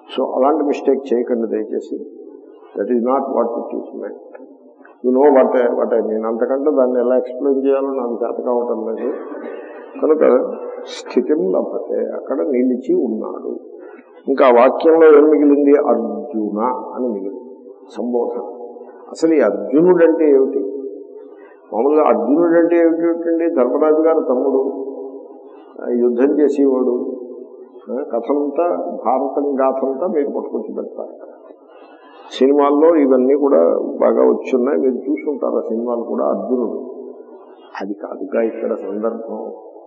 So అలాంటి mistake చేయకండి దయచేసి that is not what it is meant you know what what I mean అంతకంటే దాన్ని ఎలా ఎక్స్ప్లెయిన్ చేయాలో నాకు చేత కావటం లేదు కనుక స్థితిం లభతే అక్కడ నిలిచి ఉన్నాడు ఇంకా ఆ వాక్యంలో ఏం మిగిలింది అర్జున అని మిగిలింది సంబోధన అసలు ఈ అర్జునుడు అంటే ఏమిటి మామూలుగా అర్జునుడు అంటే ఏమిటండి ధర్మరాజు గారు తమ్ముడు ఆ, యుద్ధం చేసేవాడు ఆ, కథంతా భారతం గాథంతా మీరు పట్టుకొచ్చి పెడతారు సినిమాల్లో ఇవన్నీ కూడా బాగా వచ్చున్నాయి మీరు చూసుంటారు ఆ సినిమాలు కూడా అర్జునుడు అది కాదుగా ఇక్కడ సందర్భం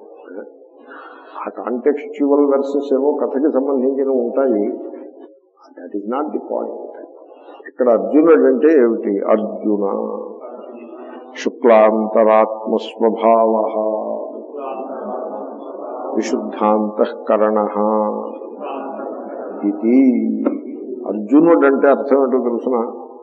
ఆ కాంటెక్స్చువల్ వెర్సెస్ ఏమో కథకి సంబంధించినవి ఉంటాయి that is not the point ఇక్కడ అర్జునుడు అంటే ఏమిటి అర్జున శుక్లాంతరాత్మస్వభావ విశుద్ధాంతఃకరణ ఇది అర్జునుడు అంటే అర్థం ఏంటో తెలుసిన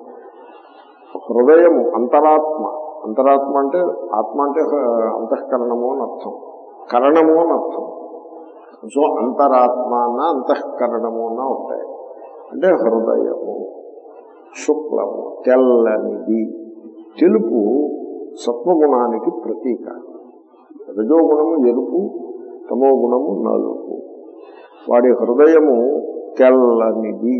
హృదయము అంతరాత్మ అంతరాత్మ అంటే ఆత్మ అంటే హ- అంతఃకరణము అని అర్థం కరణము అని అర్థం సో అంతరాత్మ అన్న అంతఃకరణము అన్న ఉంటాయి అంటే హృదయము శుక్లము తెల్లనిది తెలుపు సత్వగుణానికి ప్రతీక రజోగుణము ఎరుపు తమో గుణము నలుపు వాడి హృదయము తెల్లనిది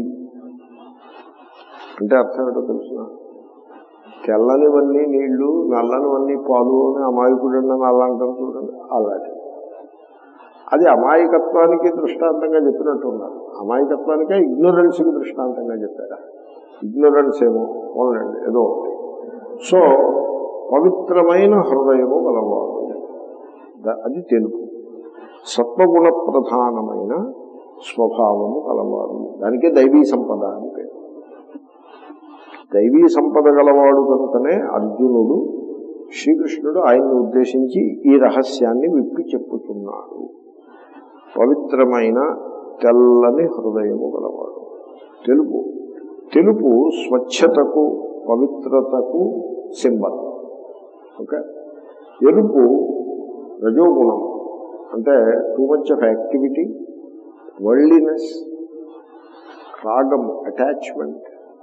అంటే అర్థం ఏంటో తెలుసిన తెల్లనివన్నీ నీళ్లు నల్లనివన్నీ పాలు అని అమాయకుడు అని అలా అంటారు చూడండి అలాంటి అది అమాయకత్వానికి దృష్టాంతంగా చెప్పినట్టు ఉన్నారు అమాయకత్వానికే ఇగ్నోరెన్స్కి దృష్టాంతంగా చెప్పారా ఇగ్నోరెన్స్ ఏమో అవునండి ఏదో ఒకటి సో పవిత్రమైన హృదయము గలవాడు ద- అది తెలుపు సత్వగుణ ప్రధానమైన స్వభావము కలవాడు దానికే దైవీ సంపద అని పేరు దైవీ సంపద గలవాడు కనుకనే అర్జునుడు శ్రీకృష్ణుడు ఆయన్ని ఉద్దేశించి ఈ రహస్యాన్ని విప్పి చెప్పుతున్నాడు పవిత్రమైన తెల్లని హృదయము గలవాడు తెలుపు తెలుపు స్వచ్ఛతకు పవిత్రతకు సింబల్ ఓకే ఎరుపు రజోగుణం అంటే too much of activity worldliness రాగము అటాచ్మెంట్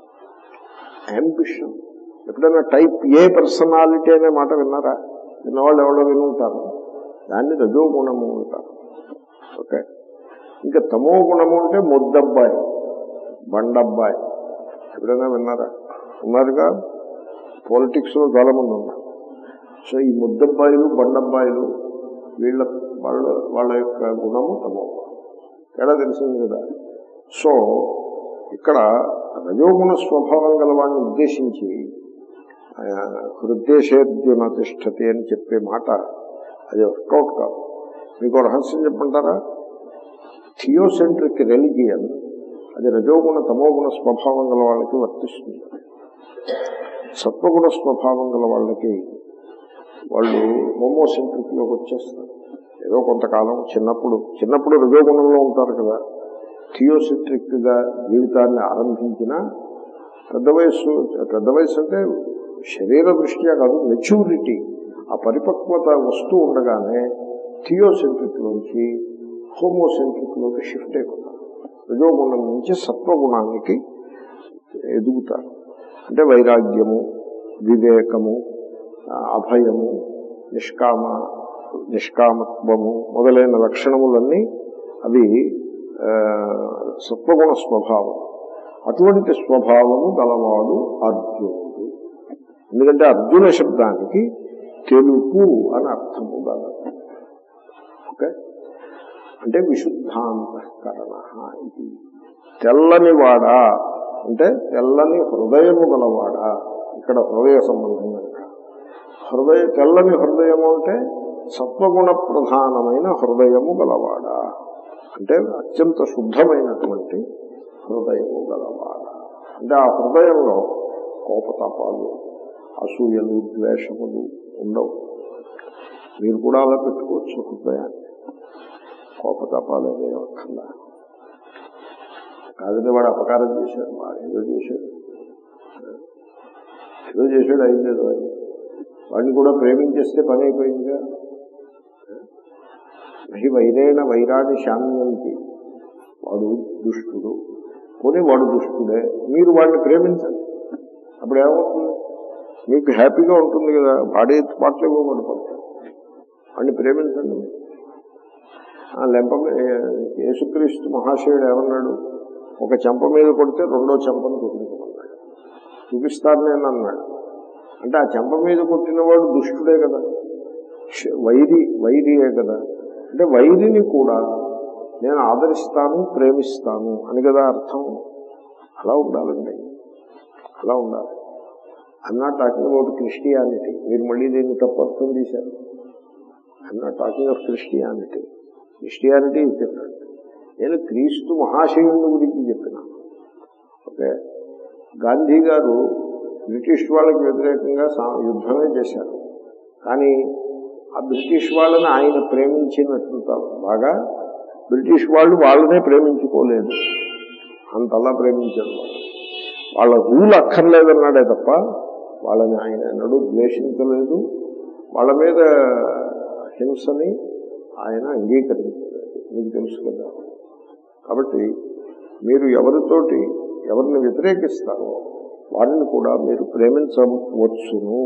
అంబిషన్ ఎప్పుడైనా టైప్ ఏ పర్సనాలిటీ అనే మాట విన్నారా విన్నవాళ్ళు ఎవరో వినుంటారు దాన్ని రజోగుణము అంటారు ఓకే ఇంకా తమో గుణము అంటే ముద్దబ్బాయి బండబ్బాయి ఎప్పుడైనా విన్నారా ఉన్నారుగా పాలిటిక్స్ లో చాలా మంది ఉన్నారు సో ఈ ముద్దబ్బాయిలు బండబ్బాయిలు వీళ్ళ వాళ్ళ వాళ్ళ యొక్క గుణము తమో గుణం తేడా తెలిసింది కదా సో ఇక్కడ రజోగుణ స్వభావం గల వాడిని ఉద్దేశించి ఆ, హృదయశేర్జున తిష్టతి అని చెప్పే మాట అది వర్కౌట్ కాదు మీకు రహస్యం చెప్పంటారా థియోసెంట్రిక్ రెలిజియన్ అది రజోగుణ తమోగుణ స్వభావం గల వాళ్ళకి వర్తిస్తుంది సత్వగుణ స్వభావం గల వాళ్ళకి వాళ్ళు హోమోసెంట్రిక్ లోకి వచ్చేస్తారు ఏదో కొంతకాలం చిన్నప్పుడు చిన్నప్పుడు రజోగుణంలో ఉంటారు కదా థియోసెంట్రిక్ గా జీవితాన్ని ఆరంభించిన పెద్ద వయస్సు పెద్ద వయసు అంటే శరీర దృష్ట్యా కాదు మెచ్యూరిటీ ఆ పరిపక్వత వస్తూ ఉండగానే థియోసెంట్రిక్ నుంచి హోమోసెంట్రిక్ లోకి షిఫ్ట్ అయిపోతారు రజోగుణం నుంచి సత్వగుణానికి ఎదుగుతారు అంటే వైరాగ్యము వివేకము ఆ, అభయము నిష్కామ నిష్కామత్వము మొదలైన లక్షణములన్నీ అవి ఆ, సత్వగుణ స్వభావం అటువంటి స్వభావము గలవాడు అర్జునుడు ఎందుకంటే అర్జున శబ్దానికి తెలుపు అని అర్థము గలదు ఓకే అంటే విశుద్ధాంతఃకరణ ఇది తెల్లని వాడా అంటే తెల్లని హృదయము గలవాడా ఇక్కడ హృదయ సంబంధం కనుక హృదయ తెల్లని హృదయము అంటే సత్వగుణ ప్రధానమైన హృదయము గలవాడా అంటే అత్యంత శుద్ధమైనటువంటి హృదయము గలవాడా అంటే ఆ హృదయంలో కోపతాపాలు అసూయలు ద్వేషములు ఉండవు మీరు కూడా అలా పెట్టుకోవచ్చు హృదయాన్ని కోపతాపాలు అనే అక్కర్లా కాదని వాడు అపకారం చేశాడు వాడు ఏదో చేశాడు ఏదో చేశాడు అయింది ఏదో అయింది వాడిని కూడా ప్రేమించేస్తే పని అయిపోయిందిగా నహి వైరేణ వైరాన్ని శామ్యంతి వాడు దుష్టుడు పోనీ వాడు దుష్టుడే మీరు వాడిని ప్రేమించండి అప్పుడు ఏమవుతుంది మీకు హ్యాపీగా ఉంటుంది కదా వాడే పాటలు ఇవ్వబడి పడతాయి వాడిని ప్రేమించండి మీరు. ఆ లెంప మీ- యేసుక్రీస్తు మహాశయుడు ఏమన్నాడు ఒక చెంప మీద కొడితే రెండో చెంపను చూపించమన్నాడు చూపిస్తాను నేను అన్నాడు అంటే ఆ చెంప మీద కొట్టినవాడు దుష్టుడే కదా క్ష- వైరి వైరియే కదా అంటే వైరిని కూడా నేను ఆదరిస్తాను ప్రేమిస్తాను అని కదా అర్థం అలా ఉండాలండి అలా ఉండాలి I'm not talking about Christianity మీరు మళ్ళీ దీన్ని తప్పు అర్థం చేశారు I'm not talking of Christianity Christianity is different నేను క్రీస్తు మహాశయుని గురించి చెప్పినాను ఓకే గాంధీ గారు బ్రిటిష్ వాళ్ళకి వ్యతిరేకంగా సా- యుద్ధమే చేశారు కానీ ఆ బ్రిటిష్ వాళ్ళని ఆయన ప్రేమించినట్టు బాగా బ్రిటిష్ వాళ్ళు వాళ్ళనే ప్రేమించుకోలేదు అంతలా ప్రేమించారు వాళ్ళు. వాళ్ళ రూల్ అక్కర్లేదన్నాడే తప్ప వాళ్ళని ఆయన ఎన్నడూ ద్వేషించలేదు వాళ్ళ మీద హింసని ఆయన అంగీకరించలేదు మీకు తెలుసు కదా కాబట్టి మీరు ఎవరితోటి ఎవరిని వ్యతిరేకిస్తారో వారిని కూడా మీరు ప్రేమించవచ్చును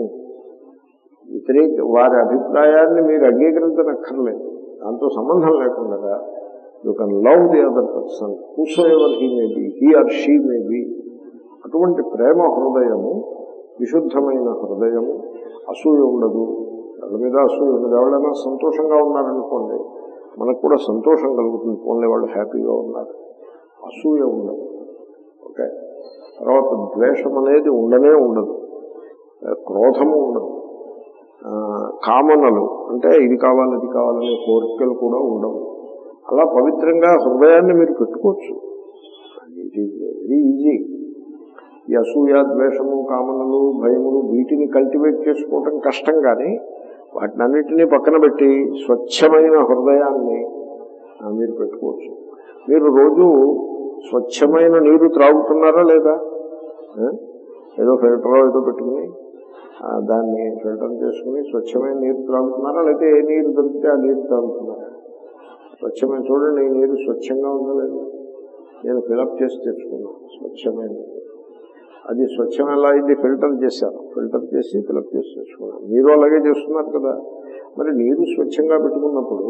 వ్యతిరేక వారి అభిప్రాయాన్ని మీరు అంగీకరించనక్కర్లేదు దాంతో సంబంధం లేకుండా you can love the other person whosoever he may be he or she may be అటువంటి ప్రేమ హృదయము విశుద్ధమైన హృదయము అసూయ ఉండదు వాళ్ళ మీద అసూయ ఉండదు ఎవరైనా సంతోషంగా ఉన్నారనుకోండి మనకు కూడా సంతోషం కలుగుతుంది పోన్లే వాళ్ళు హ్యాపీగా ఉన్నారు అసూయ ఉండదు ఓకే తర్వాత ద్వేషం అనేది ఉండనే ఉండదు ఆ, క్రోధము ఉండదు ఆ, కామనలు అంటే ఇది కావాలి అది కావాలనే కోరికలు కూడా ఉండవు అలా పవిత్రంగా హృదయాన్ని మీరు పెట్టుకోవచ్చు ఇట్ ఈజ్ వెరీ ఈజీ ఈ అసూయ ద్వేషము కామనలు భయములు వీటిని కల్టివేట్ చేసుకోవటం కష్టం కానీ వాటిని అన్నిటినీ పక్కన పెట్టి స్వచ్ఛమైన హృదయాన్ని ఆ, మీరు పెట్టుకోవచ్చు మీరు రోజు స్వచ్ఛమైన నీరు త్రాగుతున్నారా లేదా ఆ? ఏదో ఫిల్టర్ ఏదో పెట్టుకుని ఆ, దాన్ని ఫిల్టర్ చేసుకుని స్వచ్ఛమైన నీరు త్రాగుతున్నారా లేకపోతే ఏ నీరు దొరికితే ఆ నీరు త్రాగుతున్నారా స్వచ్ఛమైన చూడండి ఈ నీరు స్వచ్ఛంగా ఉందా లేదా నేను ఫిలప్ చేసి తెచ్చుకున్నాను స్వచ్ఛమైన నీరు. అది స్వచ్ఛం ఎలా అయింది ఫిల్టర్ చేశాను ఫిల్టర్ చేసి ఫిలప్ చేసి తెచ్చుకున్నాను మీరు అలాగే చేస్తున్నారు కదా మరి నీరు స్వచ్ఛంగా పెట్టుకున్నప్పుడు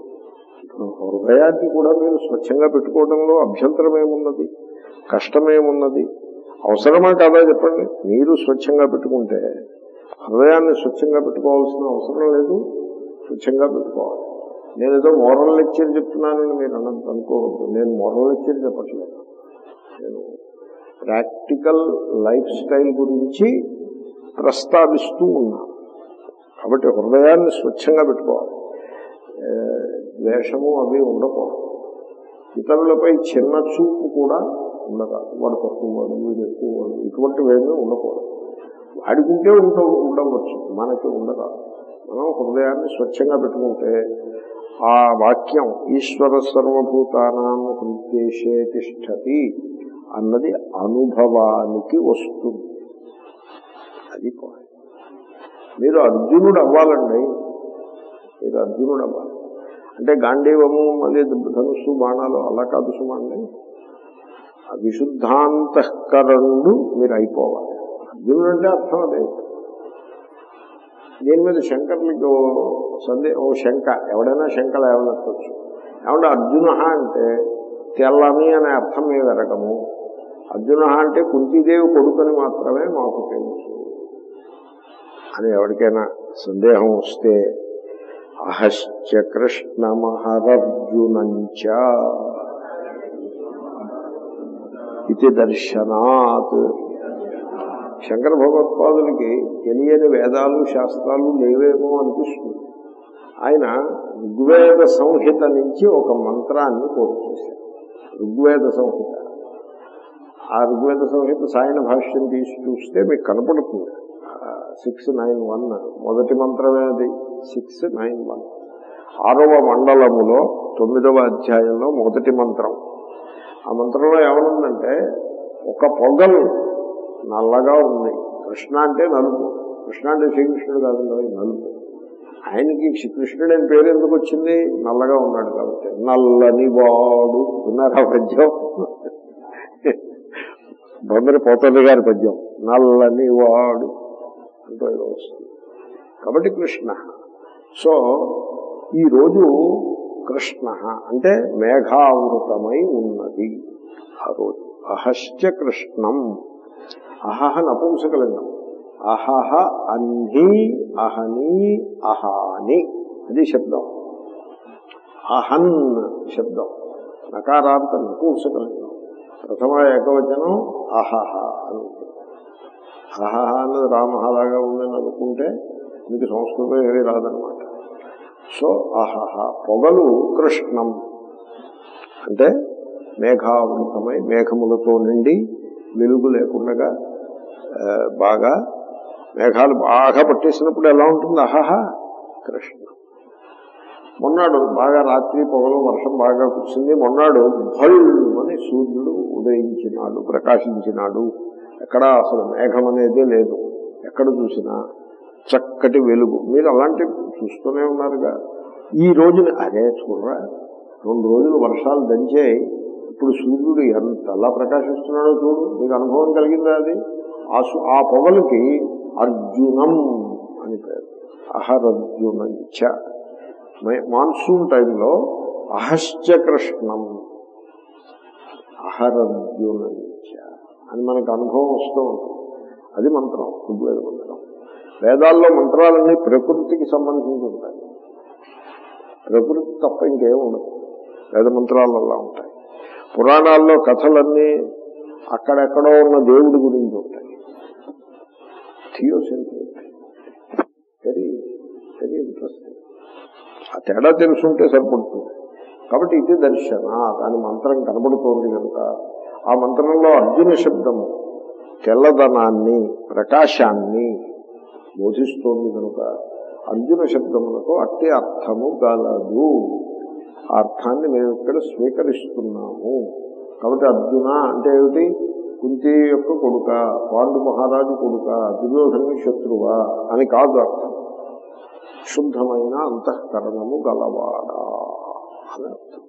హృదయాన్ని కూడా మీరు స్వచ్ఛంగా పెట్టుకోవడంలో అభ్యంతరం ఏమున్నది కష్టమేమున్నది అవసరమా కాదా చెప్పండి నీరు స్వచ్ఛంగా పెట్టుకుంటే హృదయాన్ని స్వచ్ఛంగా పెట్టుకోవాల్సిన అవసరం లేదు స్వచ్ఛంగా పెట్టుకోవాలి నేను ఏదో మోరల్ లెక్చర్ చెప్తున్నానని మీరు అన్నది అనుకోవద్దు నేను మోరల్ లెక్చర్ చెప్పట్లేదు నేను ప్రాక్టికల్ లైఫ్ స్టైల్ గురించి ప్రస్తావిస్తూ ఉన్నాను కాబట్టి హృదయాన్ని స్వచ్ఛంగా పెట్టుకోవాలి ఏ, ద్వేషము అవి ఉండకూడదు ఇతరులపై చిన్న చూపు కూడా ఉండరాదు వాడు తక్కువ వాడు వీడు ఎక్కువ వాడు ఇటువంటివేమీ ఉండకూడదు వాడికుంటే ఉంట ఉండవచ్చు మనకి ఉండరాదు మనం హృదయాన్ని స్వచ్ఛంగా పెట్టుకుంటే ఆ వాక్యం ఈశ్వర సర్వభూతానాం హృద్దేశే తిష్టతి అన్నది అనుభవానికి వస్తుంది అది పాయింట్ మీరు అర్జునుడు అవ్వాలండి మీరు అర్జునుడు అవ్వాలి అంటే గాంధీవము మళ్ళీ ధనుస్సు బాణాలు అలా కాదు సుమండి ఆ విశుద్ధాంతఃకరణుడు మీరు అయిపోవాలి అర్జునుడు అంటే అర్థం అదే దీని మీద శంకర్లకి ఓ సందే ఓ శంక ఎవడైనా శంక లేవనెత్తచ్చు ఏమంటే అర్జున అంటే తెల్లని అనే అర్థం మేము ఎరగము అర్జున అంటే కుంతీదేవి కొడుకుని మాత్రమే మాకు తెలుసు అని ఎవరికైనా సందేహం వస్తే అహశ్చ కృష్ణమహరర్జునంచ ఇది దర్శనాత్ శంకర భగవత్పాదులకి తెలియని వేదాలు శాస్త్రాలు లేవేమో అనిపిస్తుంది ఆయన ఋగ్వేద సంహిత నుంచి ఒక మంత్రాన్ని కోట్ చేశారు ఋగ్వేద సంహిత ఆ ఋగ్వేద సంహిత సాయన భాష్యం తీసి చూస్తే మీకు కనపడుతుంది సిక్స్ నైన్ వన్ మొదటి మంత్రమే అది సిక్స్ నైన్ వన్ ఆరవ మండలములో తొమ్మిదవ అధ్యాయంలో మొదటి మంత్రం ఆ మంత్రంలో ఏమనుందంటే ఒక పొగలు నల్లగా ఉంది కృష్ణ అంటే నలుపు కృష్ణ అంటే శ్రీకృష్ణుడు కాదు నలుపు ఆయనకి కృష్ణుడు అని పేరు ఎందుకు వచ్చింది నల్లగా ఉన్నాడు కాబట్టి నల్లని వాడు విన్నారా పద్యం బొమ్మరి పోతల్లి గారి పద్యం నల్లని వాడు అంటూ ఏదో వస్తుంది కాబట్టి కృష్ణ సో ఈ రోజు కృష్ణ అంటే మేఘావృతమై ఉన్నది ఆ రోజు అహశ్చ కృష్ణం అహహ నపుంసకలింగం అహహ అహ్ని అహని అహాని అది శబ్దం అహన్ శబ్దం నకారాంత నపుంసకలింగం ప్రథమ ఏకవచనం అహహ అని ఉంటుంది అహహ అన్నది రామహలాగా ఉందని అనుకుంటే మీకు సంస్కృతం ఏమీ రాదనమాట సో అహహ పొగలు కృష్ణం అంటే మేఘావృతమై మేఘములతో నిండి వెలుగు లేకుండా ఆ, బాగా మేఘాలు బాగా పట్టేసినప్పుడు ఎలా ఉంటుంది అహహ కృష్ణ మొన్నాడు బాగా రాత్రి పొగలు వర్షం బాగా కురిసింది మొన్నాడు భల్మని సూర్యుడు ఉదయించినాడు ప్రకాశించినాడు ఎక్కడ అసలు మేఘం అనేదే లేదు ఎక్కడ చూసినా చక్కటి వెలుగు మీరు అలాంటి చూస్తూనే ఉన్నారుగా ఈ రోజున అదే చూడరా రెండు రోజులు వర్షాలు దంచాయి ఇప్పుడు సూర్యుడు ఎంతలా ప్రకాశిస్తున్నాడో చూడు మీకు అనుభవం కలిగిందా అది ఆ సు- ఆ పొగలకి అర్జునం అని పేరు అహరర్జునంచ మే- మాన్సూన్ టైంలో అహశ్చ కృష్ణం అహరర్జునంచ అని మనకు అనుభవం వస్తూ ఉంటుంది అది మంత్రం ఋగ్వేద మంత్రం వేదాల్లో మంత్రాలన్నీ ప్రకృతికి సంబంధించి ఉంటాయి ప్రకృతి తప్ప ఇంకేం ఉండదు వేద మంత్రాలు అలా ఉంటాయి పురాణాల్లో కథలన్నీ అక్కడెక్కడో ఉన్న దేవుడి గురించి ఉంటాయి థియోసెంట్రిక్ వెరీ వెరీ ఇంట్రెస్టింగ్ ఆ తేడా తెలుసుంటే సరిపడుతుంది కాబట్టి ఇది దర్శన దాని మంత్రం కనబడుతోంది కనుక ఆ మంత్రంలో అర్జున శబ్దము తెల్లదనాన్ని ప్రకాశాన్ని బోధిస్తోంది కనుక అర్జున శబ్దములకు అట్టి అర్థము గలదు ఆ అర్థాన్ని మేము ఇక్కడ స్వీకరిస్తున్నాము కాబట్టి అర్జున అంటే ఏమిటి కుంతి యొక్క కొడుక పాండు మహారాజు కొడుక దుర్యోధను శత్రువా అని కాదు అర్థం శుద్ధమైన అంతఃకరణము గలవాడా అని అర్థం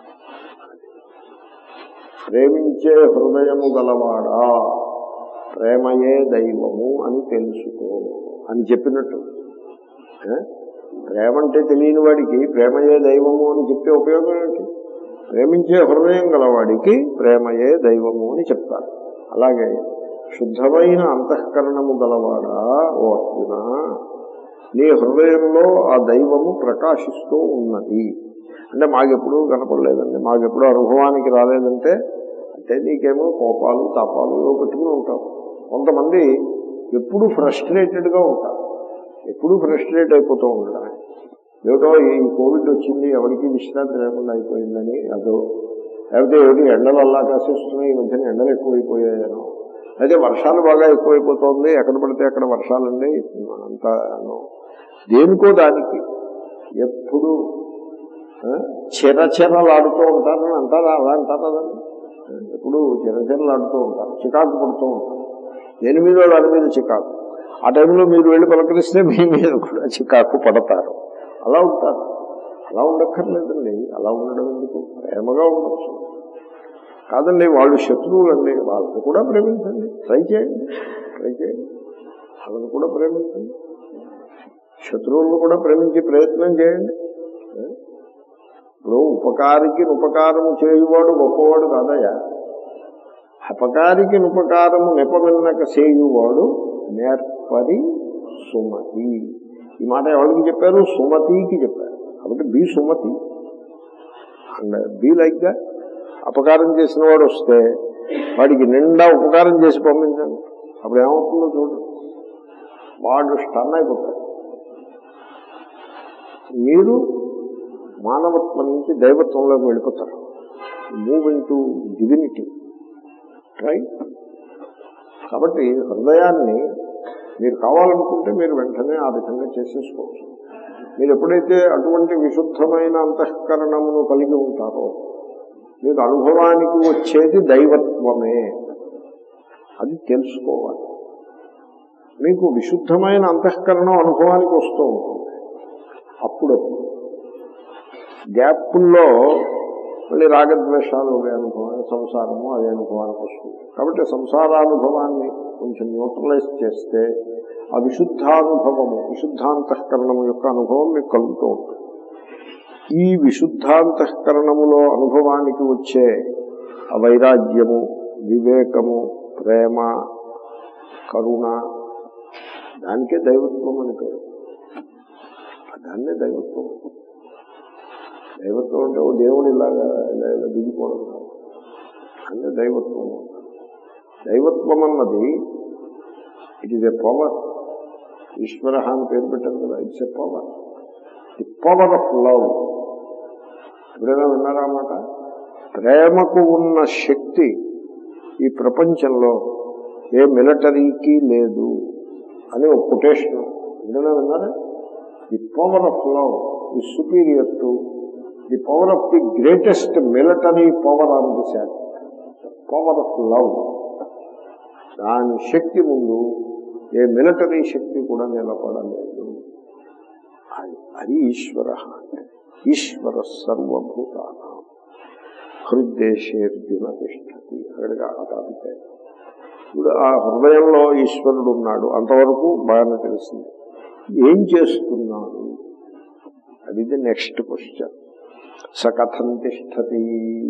ప్రేమించే హృదయము గలవాడా ప్రేమయే దైవము అని తెలుసుకో అని చెప్పినట్టు ఏ? ప్రేమ అంటే తెలియని వాడికి ప్రేమయే దైవము అని చెప్పే ఉపయోగం ఏంటి ప్రేమించే హృదయం గలవాడికి ప్రేమయే దైవము అని చెప్తారు అలాగే శుద్ధమైన అంతఃకరణము గలవాడా ఓ అర్జున నీ హృదయంలో ఆ దైవము ప్రకాశిస్తూ ఉన్నది అంటే మాకెప్పుడు కనపడలేదండి మాకెప్పుడు అనుభవానికి రాలేదంటే అంటే నీకేమో కోపాలు తాపాలు ఏవో పెట్టుకుని ఉంటావు కొంతమంది ఎప్పుడు ఫ్రస్ట్రేటెడ్గా ఉంటారు ఎప్పుడు ఫ్రస్ట్రేట్ అయిపోతూ ఉండడం ఏమిటో ఈ కోవిడ్ వచ్చింది ఎవరికి విశ్రాంతి లేకుండా అయిపోయిందని అదో లేకపోతే ఏమిటి ఎండలు అల్లా కాసేస్తున్నాయి ఈ మధ్యన ఎండలు ఎక్కువైపోయాయనో అయితే వర్షాలు బాగా ఎక్కువైపోతుంది ఎక్కడ పడితే అక్కడ వర్షాలండి అంతా దేనికో దానికి ఎప్పుడు ఆ, చిరచిరలాడుతూ ఉంటారని అంటారా అలా అంటారా దాన్ని ఆ, ఎప్పుడు చిరచిరలాడుతూ ఉంటారు చికాకు పడుతూ ఉంటారు దేని మీద దాని మీద చికాకు ఆ టైంలో మీరు వెళ్ళి పలకరిస్తే మీ మీద కూడా చికాకు పడతారు అలా ఉంటారు అలా ఉండక్కర్లేదండి అలా ఉండడం ఎందుకు ప్రేమగా ఉండొచ్చు కాదండి వాళ్ళు శత్రువులండి వాళ్ళని కూడా ప్రేమించండి ట్రై చేయండి ట్రై చేయండి వాళ్ళని కూడా ప్రేమించండి శత్రువులను కూడా ప్రేమించే ప్రయత్నం చేయండి ఏ? ఇప్పుడు ఉపకారికి ఉపకారము చేయువాడు గొప్పవాడు కాదయ్యా అపకారికి ఉపకారము నెపమిన్నక చేయువాడు నేర్పరి సుమతి ఈ మాట ఎవరికి చెప్పారు సుమతికి చెప్పారు కాబట్టి be Sumati and be like గా అపకారం చేసిన వాడు వస్తే వాడికి నిండా ఉపకారం చేసి పంపించండి అప్పుడు ఏమవుతుందో చూడండి వాడు స్టన్ అయిపోతాడు మీరు మానవత్వం నుంచి దైవత్వంలోకి వెళ్ళిపోతారు move into divinity right కాబట్టి హృదయాన్ని మీరు కావాలనుకుంటే మీరు వెంటనే ఆ విధంగా చేసేసుకోవచ్చు మీరు ఎప్పుడైతే అటువంటి విశుద్ధమైన అంతఃకరణమును కలిగి ఉంటారో మీకు అనుభవానికి వచ్చేది దైవత్వమే అది తెలుసుకోవాలి మీకు విశుద్ధమైన అంతఃకరణం అనుభవానికి వస్తూ ఉంటుంది అప్పుడప్పుడు గ్యాప్ల్లో మళ్ళీ రాగద్వేషాలు అవి అనుభవం సంసారము అదే అనుభవానికి వస్తుంది కాబట్టి సంసారానుభవాన్ని కొంచెం న్యూట్రలైజ్ చేస్తే ఆ విశుద్ధానుభవము విశుద్ధాంతఃకరణము యొక్క అనుభవం మీకు కలుగుతూ ఉంటుంది ఈ విశుద్ధాంతఃకరణములో అనుభవానికి వచ్చే ఆ వైరాగ్యము వివేకము ప్రేమ కరుణ దానికే దైవత్వం అని పేరు దాన్నే దైవత్వం దైవత్వం అంటే ఓ దేవుడు ఇలాగా ఇలా ఇలా దిగిపోవడం కాదు అంటే దైవత్వం దైవత్వం అన్నది ఇట్ ఈస్ ఎ పవర్ ఈశ్వర అని పేరు పెట్టారు కదా it's a power the power of love ఎప్పుడైనా విన్నారా అన్నమాట ప్రేమకు ఉన్న శక్తి ఈ ప్రపంచంలో ఏ మిలిటరీకి లేదు అని ఒక కొటేషన్ ఎప్పుడైనా విన్నారా the power of love is superior to the power of the greatest military power on this earth. Power of love దాని శక్తి ముందు ఏ మిలిటరీ శక్తి కూడా నిలబడలేదు అది- అది ఈశ్వర అంటే ఈశ్వర సర్వభూతాన హృదయశేర్జున తిష్టతి అక్కడికి ఆ టాపిక్ అయింది. ఇప్పుడు ఆ హృదయంలో ఈశ్వరుడు ఉన్నాడు అంతవరకు బాగానే తెలిసింది ఏం చేస్తున్నాడు అది నెక్స్ట్ క్వశ్చన్ స కథం తిష్టతి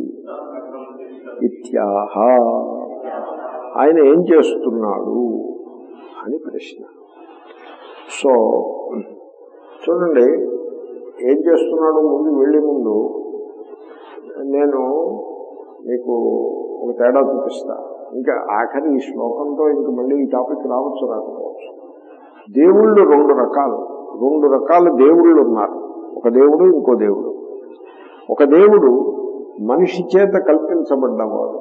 ఇత్యాహ ఆయన ఏం చేస్తున్నాడు అని ప్రశ్న సో చూడండి ఏం చేస్తున్నాడు ముందు వెళ్ళే ముందు నేను మీకు ఒక తేడా చూపిస్తా ఇంకా ఆఖరి ఈ శ్లోకంతో ఇంక మళ్ళీ ఈ టాపిక్ రావచ్చు రాకపోవచ్చు దేవుళ్ళు రెండు రకాలు రెండు రకాల దేవుళ్ళు ఉన్నారు ఒక దేవుడు ఇంకో దేవుడు ఒక దేవుడు మనిషి చేత కల్పించబడ్డవాడు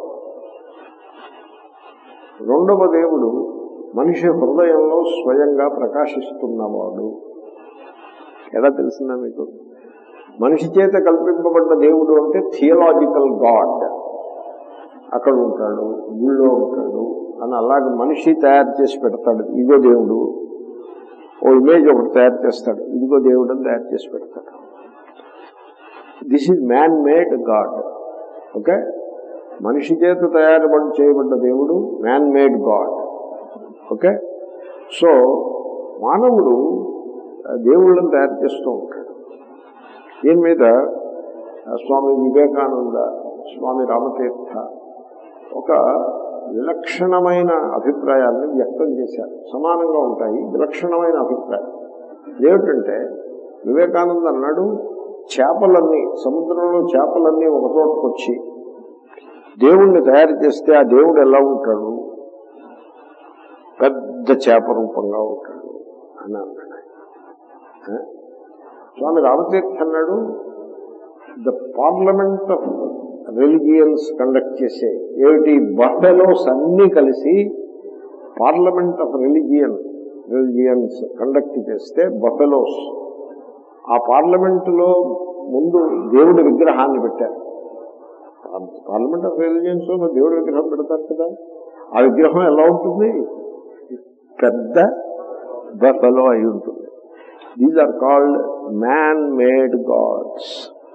రెండవ దేవుడు మనిషి హృదయంలో స్వయంగా ప్రకాశిస్తున్నవాడు ఎలా తెలిసిందా మీకు మనిషి చేత కల్పింపబడ్డ దేవుడు అంటే థియలాజికల్ గాడ్ అక్కడ ఉంటాడు గుళ్ళో ఉంటాడు అని అలాగే మనిషి తయారు చేసి పెడతాడు ఇదిగో దేవుడు ఓ ఇమేజ్ ఒకటి తయారు చేస్తాడు ఇదిగో దేవుడు అని తయారు చేసి పెడతాడు this is man made god okay మనిషి చేత తయారు చేయబడ్డ దేవుడు man made god okay so మానవుడు ఆ దేవుళ్ళని తయారు చేస్తూ ఉంటాడు దీని మీద ఆ, స్వామి వివేకానంద స్వామి రామతీర్థ ఒక విలక్షణమైన అభిప్రాయాన్ని వ్యక్తం చేశారు సమానంగా ఉంటాయి విలక్షణమైన అభిప్రాయం ఏమిటంటే వివేకానంద అన్నాడు చేపలన్నీ సముద్రంలో చేపలన్నీ ఒక చోటకు వచ్చి దేవుణ్ణి తయారు చేస్తే ఆ దేవుడు ఎలా ఉంటాడు పెద్ద చేప రూపంగా ఉంటాడు అని అన్నాడు ఆయన. ఆ? స్వామి రామతీర్థ అన్నాడు the parliament of religions conduct చేసే ఏమిటి బఫెలోస్ అన్ని కలిసి parliament of religion religions conduct చేస్తే బఫెలోస్ ఆ పార్లమెంటులో ముందు దేవుడి విగ్రహాన్ని పెట్టారు పార్లమెంట్ ఆఫ్ రిలిజియన్స్ లో మరి దేవుడి విగ్రహం పెడతారు కదా ఆ విగ్రహం ఎలా ఉంటుంది పెద్ద బఫెలో అయి ఉంటుంది these are called man made gods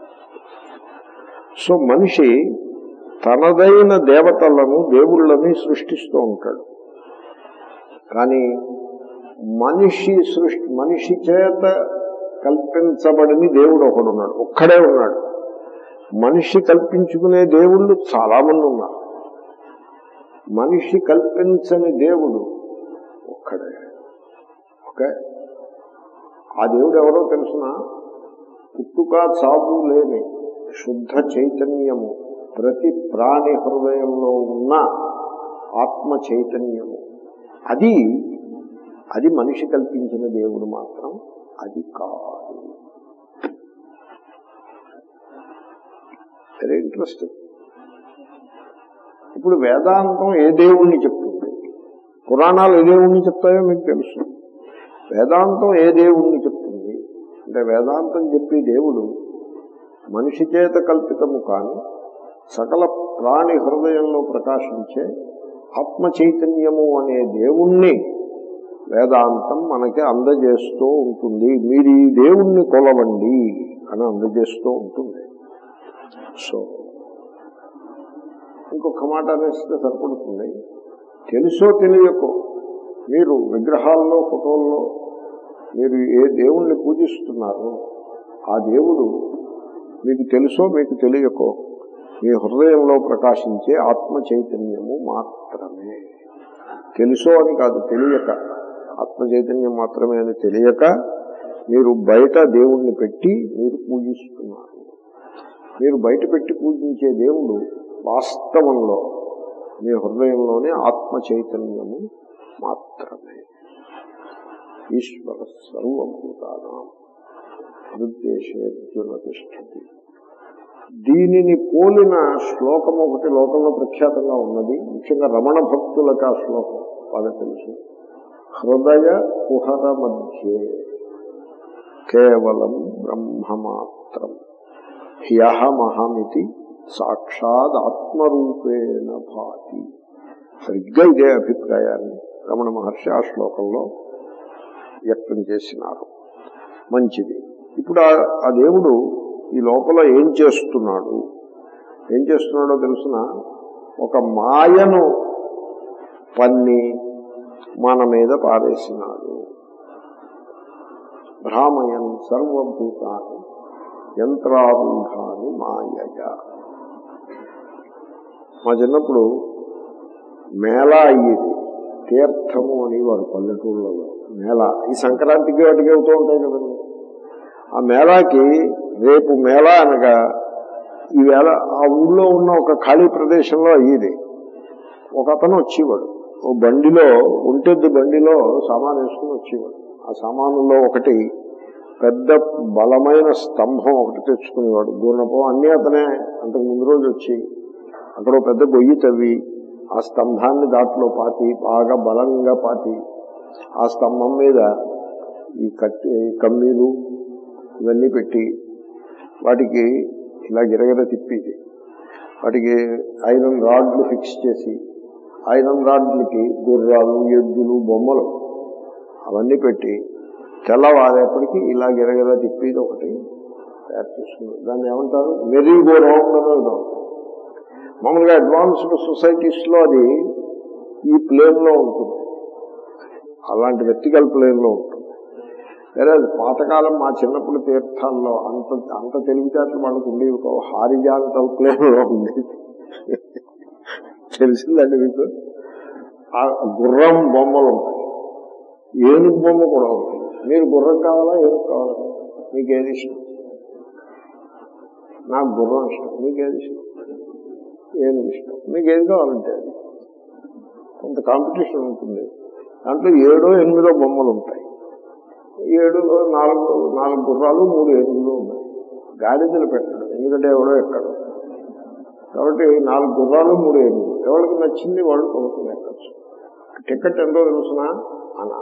so మనిషి తనదైన దేవతలను దేవుళ్ళని సృష్టిస్తూ ఉంటాడు కానీ మనిషి సృష్టి మనిషి చేత కల్పించబడిన దేవుడు ఒకడు ఉన్నాడు ఒక్కడే ఉన్నాడు మనిషి కల్పించుకునే దేవుళ్ళు చాలా మంది ఉన్నారు మనిషి కల్పించని దేవుడు ఒక్కడే ఓకే ఆ దేవుడు ఎవరో తెలుసిన పుట్టుక చావు లేని శుద్ధ చైతన్యము ప్రతి ప్రాణి హృదయంలో ఉన్న ఆత్మ చైతన్యము అది అది మనిషి కల్పించిన దేవుడు మాత్రం అది కాదు వెరీ ఇంట్రెస్టింగ్ ఇప్పుడు వేదాంతం ఏ దేవుణ్ణి చెప్తుంది పురాణాలు ఏ దేవుణ్ణి చెప్తాయో మీకు తెలుసు వేదాంతం ఏ దేవుణ్ణి చెప్తుంది అంటే వేదాంతం చెప్పే దేవుడు మనిషి చేత కల్పితము కాని సకల ప్రాణి హృదయంలో ప్రకాశించే ఆత్మ చైతన్యము అనే దేవుణ్ణి వేదాంతం మనకి అందజేస్తూ ఉంటుంది మీరు ఈ దేవుణ్ణి కొలవండి అని అందజేస్తూ ఉంటుంది సో ఇంకొక మాట అనేస్తే సరిపడుతుంది తెలుసో తెలియకో మీరు విగ్రహాల్లో ఫోటోల్లో మీరు ఏ దేవుణ్ణి పూజిస్తున్నారో ఆ దేవుడు మీకు తెలుసో మీకు తెలియకో మీ హృదయంలో ప్రకాశించే ఆత్మ చైతన్యము మాత్రమే తెలుసో అని కాదు తెలియక ఆత్మ చైతన్యం మాత్రమే అని తెలియక మీరు బయట దేవుణ్ణి పెట్టి మీరు పూజిస్తున్నారు మీరు బయట పెట్టి పూజించే దేవుడు వాస్తవంలో మీ హృదయంలోనే ఆత్మ చైతన్యము మాత్రమే ఈశ్వర సర్వభూతానం హృద్దేశేర్జున తిష్టతి దీనిని పోలిన శ్లోకం ఒకటి లోకంలో ప్రఖ్యాతంగా ఉన్నది ముఖ్యంగా రమణ భక్తులకు ఆ శ్లోకం బాగా తెలుసు హృదయ కుహర మధ్యే కేవలం బ్రహ్మమాత్రం హ్యహమహమితి సాక్షాత్ ఆత్మరూపేణ భాతి సరిగ్గా ఇదే అభిప్రాయాన్ని రమణ మహర్షి ఆ శ్లోకంలో వ్యక్తం చేసినారు మంచిది ఇప్పుడు ఆ- ఆ దేవుడు ఈ లోపల ఏం చేస్తున్నాడు ఏం చేస్తున్నాడో తెలుసిన ఒక మాయను పన్ని మన మీద పారేసినాడు భ్రామయన్ సర్వభూతాన్ని యంత్రారూఢాన్ని మాయయ మా చిన్నప్పుడు మేళ అయ్యేది తీర్థము అని వారు పల్లెటూళ్ళలో మేళ ఈ సంక్రాంతికి వాటికి అవుతూ ఉంటాయి కదండి ఆ మేళాకి రేపు మేళ అనగా ఈవేళ ఆ ఊళ్ళో ఉన్న ఒక ఖాళీ ప్రదేశంలో అయ్యేది ఒక అతను వచ్చేవాడు ఓ బండిలో ఒంటెద్దు బండిలో సామాన్ వేసుకుని వచ్చేవాడు ఆ సామానులో ఒకటి పెద్ద బలమైన స్తంభం ఒకటి తెచ్చుకునేవాడు గుర్రపం అన్నీ అతనే అంతకు ముందు రోజు వచ్చి అక్కడ ఓ పెద్ద గొయ్యి తవ్వి ఆ స్తంభాన్ని దాంట్లో పాతి బాగా బలంగా పాతి ఆ స్తంభం మీద ఈ కట్టి ఈ కమ్మీలు ఇవన్నీ పెట్టి వాటికి ఇలా గిరగిర తిప్పేది వాటికి ఐరన్ రాడ్లు ఫిక్స్ చేసి ఐరన్ రాడ్లకి గుర్రాలు ఎద్దులు బొమ్మలు అవన్నీ పెట్టి తెల్లవారేపటికి ఇలా గిరగిర తిప్పేది ఒకటి తయారు చేసుకున్నారు దాన్ని ఏమంటారు మెరీ గో రౌండ్ అనేది ఒకటి. మామూలుగా అడ్వాన్స్డ్ సొసైటీస్ లో అది ఈ ప్లేన్ లో ఉంటుంది అలాంటి వెర్టికల్ ప్లేన్ లో ఉంటుంది వేరే పాతకాలం మా చిన్నప్పుడు తీర్థాల్లో అంత అంత తెలివితేటలు వాళ్ళకు ఉండేవి కావు హారిజాంటల్ ప్లేన్ లో ఉండేది తెలిసిందండి మీకు ఆ గుర్రం బొమ్మలు ఉంటాయి ఏనుగు బొమ్మ కూడా ఉంటుంది మీరు గుర్రం కావాలా ఏనుగు కావాలా మీకు ఏది ఇష్టం నాకు గుర్రం ఇష్టం మీకు ఏది ఇష్టం ఏనుగు ఇష్టం మీకు ఏది కావాలంటే అది కొంత కాంపిటీషన్ ఉంటుంది దాంట్లో ఏడో ఎనిమిదో బొమ్మలు ఉంటాయి ఏడులో నాలుగు నాలుగు గుర్రాలు మూడు ఏనుగులు ఉన్నాయి గాడిదలు పెట్టడం ఎందుకంటే ఎవడో ఎక్కడు కాబట్టి నాలుగు గుర్రాలు మూడు ఏనుగులు ఎవరికి నచ్చింది వాళ్ళు కొనుక్కుని ఎక్కచ్చు టికెట్ ఎంతో తెలుసునా అనా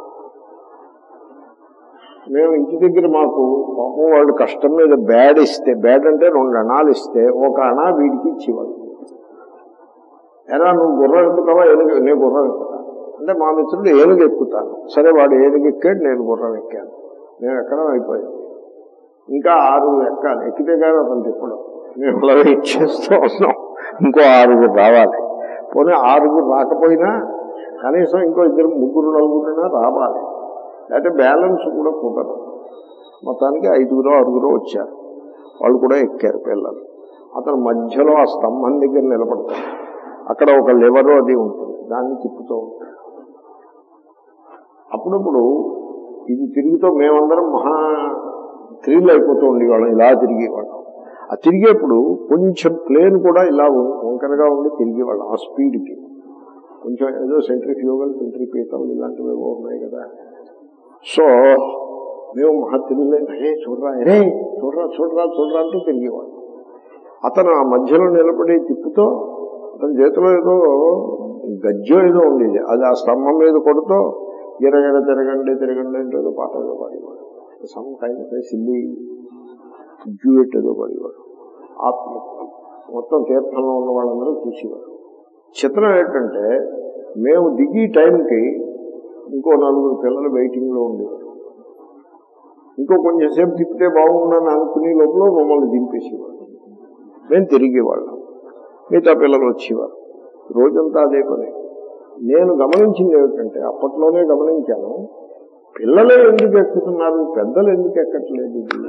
మేము ఇంటి దగ్గర మాకు పాపం వాళ్ళు కష్టం మీద బ్యాడ్ ఇస్తే బ్యాడ్ అంటే రెండు అణాలు ఇస్తే ఒక అణా వీడికి ఇచ్చేవాళ్ళు ఎలా నువ్వు గుర్రం ఎక్కుతావా ఏనుగు నేను గుర్రం ఎక్కుతాను అంటే మా మిత్రుడు ఏనుగు ఎక్కుతాను సరే వాడు ఏనుగు ఎక్కాడు నేను గుర్రం ఎక్కాను మేము ఎక్కడం అయిపోయింది ఇంకా ఆరు ఎక్కాలి ఎక్కితే కానీ అతను తిప్పడం మేము అలా వెయిట్ చేస్తూ ఉన్నాం ఇంకో ఆరుగురు రావాలి పోనీ ఆరుగురు రాకపోయినా కనీసం ఇంకో ఇద్దరు ముగ్గురు నలుగురైనా రావాలి లేకపోతే బ్యాలెన్స్ కూడా కుదరదు మొత్తానికి ఐదుగురు ఆరుగురు వచ్చారు వాళ్ళు కూడా ఎక్కారు పిల్లలు అతను మధ్యలో ఆ స్తంభం దగ్గర నిలబడతాడు అక్కడ ఒక లివర్ అది ఉంటుంది దాన్ని తిప్పుతూ ఉంటాడు అప్పుడప్పుడు ఇది తిరుగుతూ మేమందరం మహా థ్రిల్ అయిపోతూ ఉండేవాళ్ళం ఇలా తిరిగేవాళ్ళం ఆ తిరిగేప్పుడు కొంచెం ప్లేన్ కూడా ఇలా వం- వంకరగా ఉండి తిరిగేవాళ్ళం ఆ స్పీడ్కి కొంచెం ఏదో సెంట్రిఫ్యూగల్ సెంట్రిపీటల్ ఇలాంటివి ఏవో ఉన్నాయి కదా సో మేము మహా థ్రిల్ అయిన హే చూడరా రే చూడరా చూడరా చూడరా అంటూ తిరిగేవాళ్ళం అతను ఆ మధ్యలో నిలబడి తిప్పుతో అతని చేతిలో ఏదో గజ్జో ఏదో ఉండేది అది ఆ స్తంభం మీద కొడుతూ గిరగిర తిరగండి తిరగండి అంటే ఏదో పాట ఏదో పాడేవాడు some kind of silly duet ఏదో పాడేవాడు ఆత్మ మొత్తం తీర్థంలో ఉన్న వాళ్ళందరూ చూసేవారు చిత్రం ఏంటంటే మేము దిగి టైంకి ఇంకో నలుగురు పిల్లలు వెయిటింగ్ లో ఉండేవారు ఇంకో కొంచెం సేపు తిప్పితే బాగుందని అనుకునే లోపల మమ్మల్ని దింపేసేవాడు మేము తిరిగేవాళ్ళం మిగతా పిల్లలు వచ్చేవారు రోజంతా అదే పని నేను గమనించింది ఏమిటంటే అప్పట్లోనే గమనించాను పిల్లలే ఎందుకు ఎక్కుతున్నారు పెద్దలు ఎందుకు ఎక్కట్లేదు ఇది?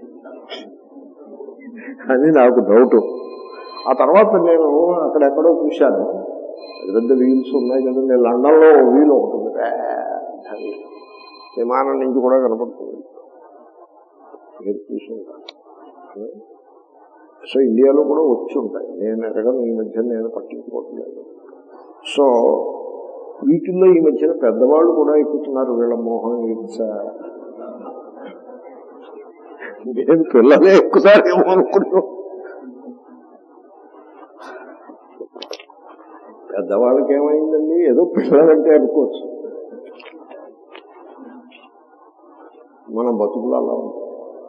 అని నాకు డౌట్ ఆ తర్వాత నేను అక్కడెక్కడో చూశాను పెద్ద పెద్ద వీల్స్ ఉన్నాయి కదండి లండన్లో ఓ వీల్ ఒకటి ఉంది పెద్ద వీల్. విమానం నుంచి కూడా కనపడుతుంది మీరు చూసుంటారు సో ఇండియాలో కూడా వచ్చి ఉంటాయి నేను ఎరగను ఈ మధ్య నేను పట్టించుకోవట్లేదు సో వీటిల్లో ఈ మధ్యన పెద్దవాళ్ళు కూడా ఎక్కుతున్నారు వీళ్ళ మోహం ఈడ్చ నేను పిల్లలే ఎక్కుతారేమో అనుకున్నాను పెద్దవాళ్ళకి ఏమైందండి ఏదో పిల్లలంటే అనుకోవచ్చు మన బతుకులు అలా ఉంటాయి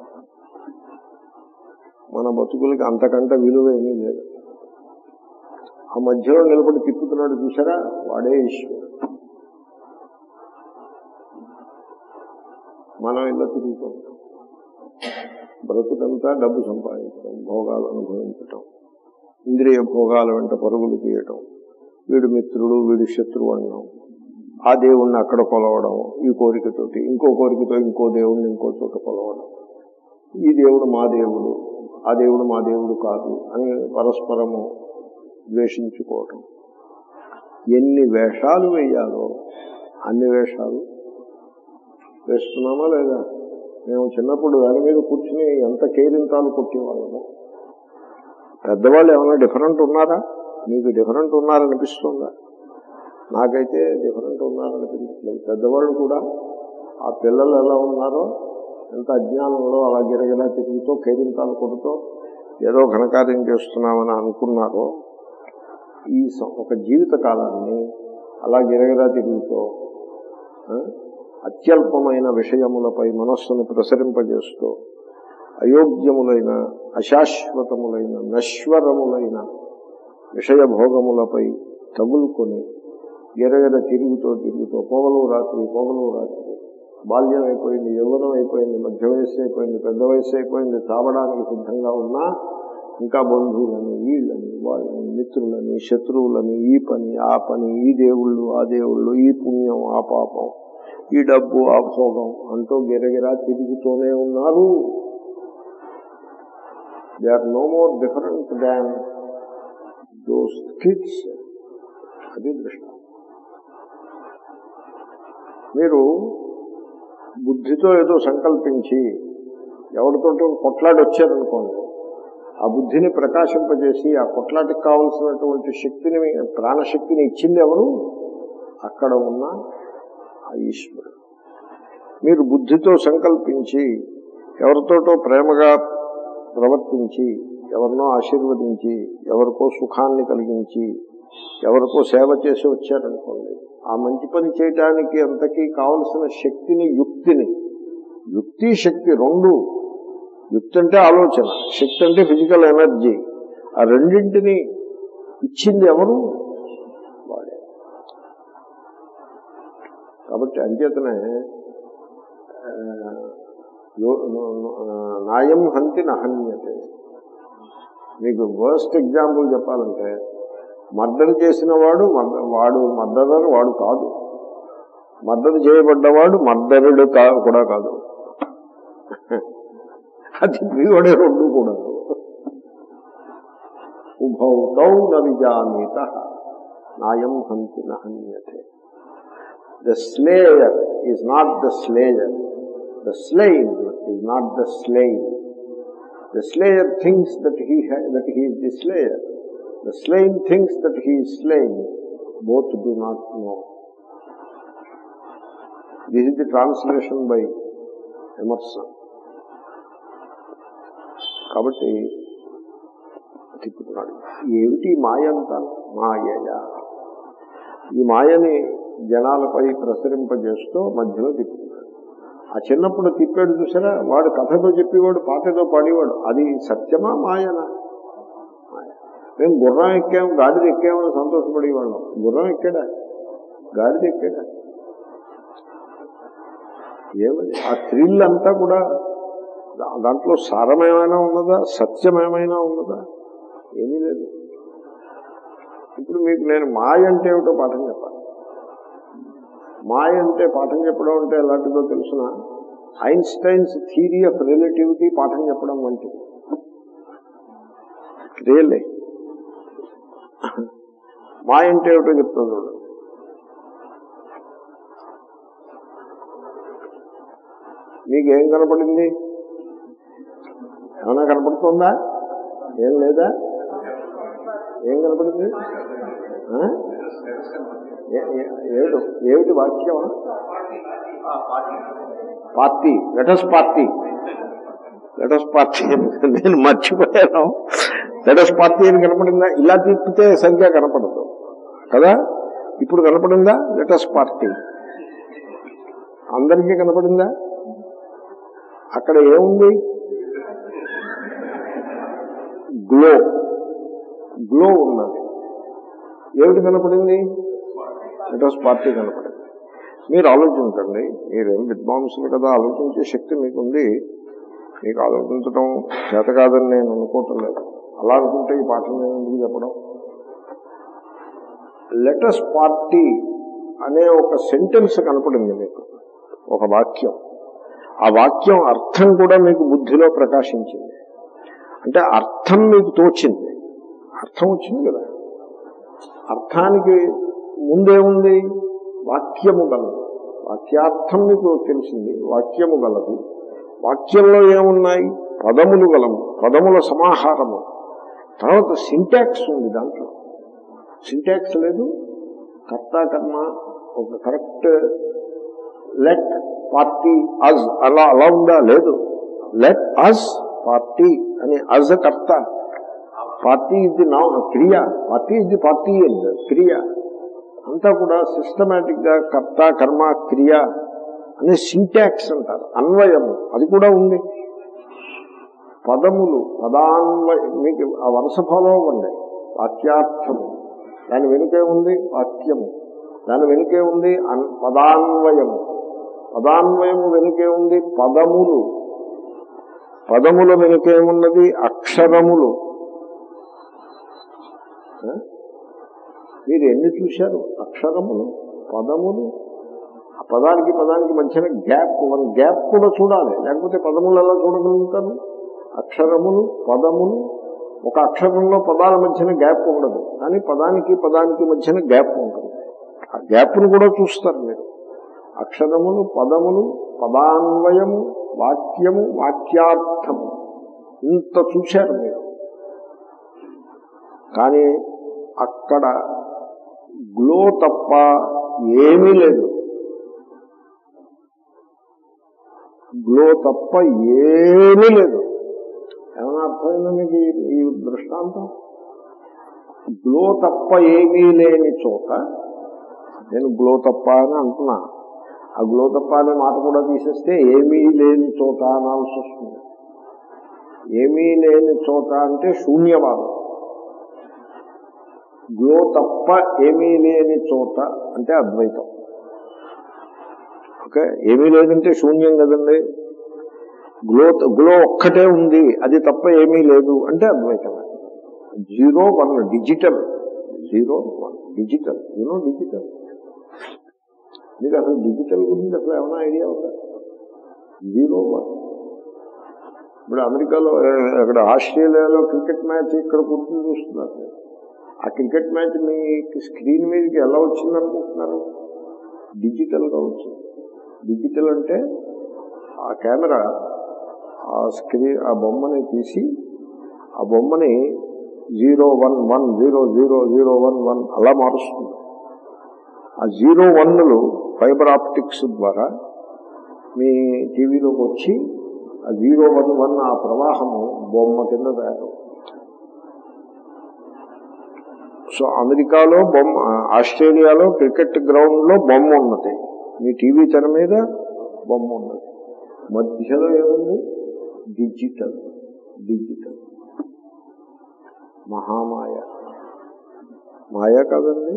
మన బతుకులకి అంతకంటే విలువ ఏమీ లేదు ఆ మధ్యలో నిలబడి తిప్పుతున్నాడు చూసారా వాడే ఈశ్వరుడు మనం ఇలా తిరుగుతూ ఉంటాం బ్రతుకంతా డబ్బు సంపాదించడం భోగాలు అనుభవించటం ఇంద్రియ భోగాల వెంట పరుగులు తీయటం వీడు మిత్రుడు వీడు శత్రువు అనడం ఆ దేవుణ్ణి అక్కడ కొలవడం ఈ కోరికతోటి ఇంకో కోరికతో ఇంకో దేవుణ్ణి ఇంకో చోట కొలవడం ఈ దేవుడు మా దేవుడు ఆ దేవుడు మా దేవుడు కాదు అని పరస్పరము ద్వేషించుకోవటం ఎన్ని వేషాలు వేయాలో అన్ని వేషాలు వేస్తున్నామా లేదా మేము చిన్నప్పుడు దాని మీద కూర్చుని ఎంత కేరింతాలు కొట్టేవాళ్ళము పెద్దవాళ్ళు ఏమైనా డిఫరెంట్ ఉన్నారా మీకు డిఫరెంట్ ఉన్నారనిపిస్తుందా నాకైతే డిఫరెంట్ ఉన్నారనిపించట్లేదు పెద్దవాళ్ళు కూడా ఆ పిల్లలు ఎలా ఉన్నారో ఎంత అజ్ఞానంలో అలా గిరగిరా తిరుగుతూ కేరింతాలు కొడుతూ ఏదో ఘనకార్యం చేస్తున్నామని అనుకున్నారో ఈ సం- ఒక జీవిత కాలాన్ని అలా గిరగిరా తిరుగుతూ ఆ, అత్యల్పమైన విషయములపై మనస్సును ప్రసరింపజేస్తూ అయోగ్యములైన అశాశ్వతములైన నశ్వరములైన విషయ భోగములపై తగులుకొని గిరగిర తిరుగుతూ తిరుగుతూ పొగలు రాత్రి పొగలు రాత్రి బాల్యం అయిపోయింది యవ్వనం అయిపోయింది మధ్య వయస్సు అయిపోయింది పెద్ద వయస్సు అయిపోయింది చావడానికి సిద్ధంగా ఉన్నా ఇంకా బంధువులని వీళ్ళని వాళ్ళని మిత్రులని శత్రువులని ఈ పని ఆ పని ఈ దేవుళ్ళు ఆ దేవుళ్ళు ఈ పుణ్యం ఆ పాపం ఈ డబ్బు ఆ భోగం అంటూ గిరగిరా తిరుగుతూనే ఉన్నారు they are no more different than those kids అది దృష్టి మీరు బుద్ధితో ఏదో సంకల్పించి ఎవరితోటో కొట్లాడి వచ్చారనుకోండి ఆ బుద్ధిని ప్రకాశింపజేసి ఆ కొట్లాటికి కావలసినటువంటి శక్తిని ప్రాణశక్తిని ఇచ్చింది ఎవరు అక్కడ ఉన్న ఆ ఈశ్వరుడు మీరు బుద్ధితో సంకల్పించి ఎవరితోటో ప్రేమగా ప్రవర్తించి ఎవరినో ఆశీర్వదించి ఎవరికో సుఖాన్ని కలిగించి ఎవరికో సేవ చేసి వచ్చారనుకోండి ఆ మంచి పని చేయడానికి అంతకీ కావలసిన శక్తిని యుక్తిని యుక్తి శక్తి రెండు యుక్తి అంటే ఆలోచన శక్తి అంటే ఫిజికల్ ఎనర్జీ ఆ రెండింటిని ఇచ్చింది ఎవరు వాడే కాబట్టి అంచేతనే ఆ, యో- ఆ, నాయం హంతి నహన్యతే మీకు వర్స్ట్ ఎగ్జాంపుల్ చెప్పాలంటే మర్డర్ చేసిన వాడు మర్ద- వాడు మర్డరర్ వాడు కాదు మర్డర్ చేయబడ్డవాడు మర్డరుడు కా- కూడా కాదు అది వీడే రెండు కూడా ఉభౌతౌ న విజానీత నాయం హంతి నహన్యతే the slayer is not the slayer the slain is not the slain The slayer thinks that he ha- that he is the slayer. The slain thinks that he is slain. Both do not know. This is the translation by Emerson. కాబట్టి తిప్పుతున్నాడు ఏమిటి ఈ మాయ అంతా మాయయా ఈ మాయని జనాలపై ప్రసరింపజేస్తూ మధ్యలో తిప్పుతున్నాడు ఆ చిన్నప్పుడు తిప్పాడు చూసారా వాడు కథతో చెప్పేవాడు పాటతో పాడేవాడు అది సత్యమా మాయనా మాయ మేము గుర్రం ఎక్కాము గాడిద ఎక్కామని సంతోషపడేవాళ్ళం గుర్రం ఎక్కాడా గాడిద ఎక్కాడా ఏమది ఆ థ్రిల్ అంతా కూడా దా- దాంట్లో సారమేమైనా ఉన్నదా సత్యం ఏమైనా ఉన్నదా ఏమీ లేదు ఇప్పుడు మీకు నేను మాయ అంటే ఏమిటో పాఠం చెప్పాలి మాయ అంటే పాఠం చెప్పడం అంటే ఎలాంటిదో తెలుసిన ఐన్స్టైన్స్ థియరీ ఆఫ్ రిలేటివిటీ పాఠం చెప్పడం వంటిది రియల్లీ మాయ అంటే ఏమిటో చెప్తాను చూడండి మీకు ఏం కనపడింది ఏమైనా కనపడుతుందా ఏం లేదా ఏం కనపడింది ఆ? ఏ- ఏ- ఏమిటి ఏమిటి వాక్యమా party let's party let's party నేను మర్చిపోయాను లెటస్ పార్టీ అని కనపడిందా ఇలా తిప్పితే సరిగ్గా కనపడదు కదా ఇప్పుడు కనపడిందా లెటస్ పార్టీ అందరికీ కనపడిందా అక్కడ ఏముంది గ్లో గ్లో ఉన్నది ఏమిటి కనపడింది లెటస్ పార్టీ కనపడింది మీరు ఆలోచించండి మీరేం విద్వాంసులు కదా ఆలోచించే శక్తి మీకుంది మీకు ఆలోచించడం చేత కాదని నేను అనుకోవటం లేదు అలా అనుకుంటే ఈ పాఠం నేను ఎందుకు చెప్పడం లెటస్ పార్టీ అనే ఒక సెంటెన్స్ కనపడింది మీకు ఒక వాక్యం ఆ వాక్యం అర్థం కూడా మీకు బుద్ధిలో ప్రకాశించింది అంటే అర్థం మీకు తోచింది అర్థం వచ్చింది కదా అర్థానికి ముందేముంది వాక్యము గలదు వాక్యార్థం మీకు తెలిసింది వాక్యము గలదు వాక్యంలో ఏమున్నాయి పదములు గలము పదముల సమాహారము తర్వాత సింటాక్స్ ఉంది దాంట్లో సింటాక్స్ లేదు కర్త కర్మ ఒక కరెక్ట్ లెట్ పార్టీ అజ్ అలా అలా ఉందా లేదు లెట్ అజ్ పార్టీ అని అజ్ కర్త పార్టీ ఇది నా క్రియ పార్టీ ఇది పార్టీ క్రియ అంతా కూడా సిస్టమేటిక్ గా కర్త కర్మ క్రియ అనే సింటాక్స్ అంటారు అన్వయము అది కూడా ఉంది పదములు పదాన్వయ మీకు ఆ వరుస ఫాలో అవ్వండి వాక్యార్థము దాని వెనుకే ఉంది వాక్యము దాని వెనుకే ఉంది అన్- పదాన్వయము పదాన్వయము వెనుకే ఉంది పదములు పదముల వెనుకేమున్నది అక్షరములు ఆ? మీరు ఎన్ని చూశారు అక్షరములు పదములు ఆ పదానికి పదానికి మధ్యన గ్యాప్ వన్ గ్యాప్ కూడా చూడాలి లేకపోతే పదములు ఎలా చూడగలుగుతారు అక్షరములు పదములు ఒక అక్షరంలో పదాల మధ్యన గ్యాప్ ఉండదు కానీ పదానికి పదానికి మధ్యన గ్యాప్ ఉంటుంది ఆ గ్యాప్ను కూడా చూస్తారు మీరు అక్షరములు పదములు పదాన్వయము వాక్యము వాక్యార్థము ఇంత చూశారు మీరు కానీ అక్కడ గ్లో తప్ప ఏమీ లేదు గ్లో తప్ప ఏమీ లేదు ఏమైనా అర్థమైందా మీకు ఈ- ఈ దృష్టాంతం గ్లో తప్ప ఏమీ లేని చోట నేను గ్లో తప్ప అని అంటున్నా ఆ గ్లో తప్ప అనే మాట కూడా తీసేస్తే ఏమీ లేని చోట అనాల్సి వస్తుంది ఏమీ లేని చోట అంటే శూన్యవాదం గ్లో తప్ప ఏమీ లేని చోట అంటే అద్వైతం ఓకే ఏమీ లేదంటే శూన్యం కదండి గ్లో గ్లో ఒక్కటే ఉంది అది తప్ప ఏమీ లేదు అంటే అద్వైతమే zero one digital zero one digital you know digital మీకు అసలు డిజిటల్ గురించి అసలు ఏమైనా ఐడియా ఉందా జీరో వన్ ఇప్పుడు అమెరికాలో ఏ, అక్కడ ఆస్ట్రేలియాలో క్రికెట్ మ్యాచ్ ఇక్కడ కూర్చొని చూస్తున్నారు మీరు. ఆ క్రికెట్ మ్యాచ్ మీ స్క్రీన్ మీదకి ఎలా వచ్చింది అనుకుంటున్నారు డిజిటల్ గా వచ్చింది డిజిటల్ అంటే ఆ కెమెరా ఆ స్క్రీన్ ఆ బొమ్మని తీసి ఆ బొమ్మని zero one one zero zero zero one one అలా మారుస్తుంది ఆ జీరో వన్లు ఫైబర్ ఆప్టిక్స్ ద్వారా మీ టీవీలోకి వచ్చి ఆ జీరో వన్ వన్ ఆ ప్రవాహము బొమ్మ కింద తయారు సో అమెరికాలో బొమ్మ ఆస్ట్రేలియాలో క్రికెట్ గ్రౌండ్ లో బొమ్మ ఉన్నది మీ టీవీ తెర మీద బొమ్మ ఉన్నది మధ్యలో ఏముంది డిజిటల్ డిజిటల్ మహామాయ మాయ కాదండి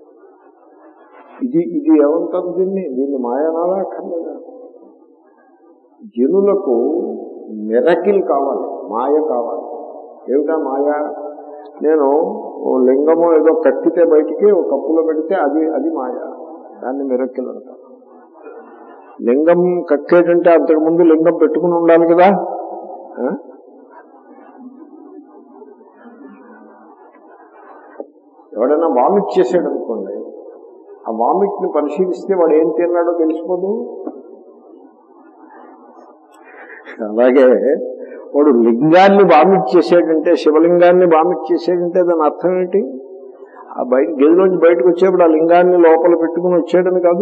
ఇది ఇది ఏమంటారు దీన్ని దీన్ని మాయనాలా అక్కర్లేదా జనులకు మెరకిల్ కావాలి మాయ కావాలి ఏమిటా మాయ నేను ఓ లింగము ఏదో కక్కితే బయటికి ఓ కప్పులో పెడితే అది అది మాయ దాన్ని మిరక్కిల్ అంటారు లింగం కక్కేటంటే అంతకుముందు లింగం పెట్టుకుని ఉండాలి కదా ఆ? ఎవడైనా వామిట్ చేసాడు అనుకోండి ఆ వామిట్ ని పరిశీలిస్తే వాడు ఏం తిన్నాడో తెలిసిపోదు అలాగే వాడు లింగాన్ని వామిట్ చేసాడంటే శివలింగాన్ని వామిట్ చేసాడంటే దాని అర్థం ఏంటి ఆ బయట గదిలోంచి బయటకు వచ్చేప్పుడు ఆ లింగాన్ని లోపల పెట్టుకుని వచ్చాడని కాదు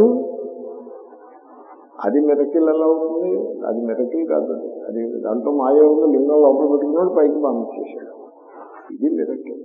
అది మిరకిల్ ఎలా అవుతుంది అది మిరకిల్ కాదు అది అది దాంట్లో మాయ ఉంది లింగం లోపల పెట్టుకున్నాడు పైకి వామిట్ చేశాడు ఇది miracle